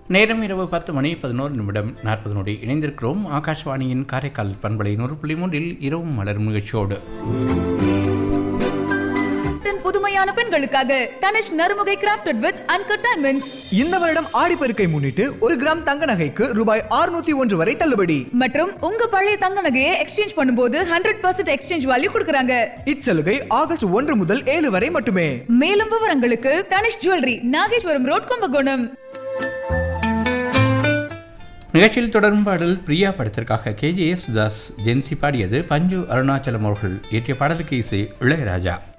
நேரம் இரவு பத்து மணி பதினோரு நிமிடம் நாற்பது நொடி இணைந்திருக்கிறோம் ஆகாஷ்வாணியின் காரைக்கால் பண்பலை நூறு புள்ளி மூன்றில் இரவும் மலர் நிகழ்ச்சியோடு டன் புதுமையான பெண்களுக்காக Tanishq Narumugai crafted with uncut diamonds இந்த வருடம் ஆடிப்பெருக்கை முன்னிட்டு ஒரு கிராம் தங்க நகைக்கு ரூபாய் 601 ஒன்று வரை தள்ளுபடி மற்றும் உங்க பழைய தங்க நகையை எக்ஸ்சேஞ்ச் பண்ணும்போது ஹண்ட்ரட் பர்சன்ட் எக்ஸ்சேஞ்ச் வேல்யூ கொடுக்குறாங்க இச்சலுகை ஆகஸ்ட் ஒன்று முதல் ஏழு வரை மட்டுமே மேலும் விவரங்களுக்கு தனிஷ் ஜுவல்லரி நாகேஸ்வரம் ரோட் கும்பகோணம் நிகழ்ச்சியில் தொடரும் பாடல் பிரியா படத்திற்காக கே ஜே சுதாஸ் ஜென்சி பாடியது பஞ்சு அருணாச்சலம் அவர்கள் இயற்றிய பாடலுக்கு இசை இளையராஜா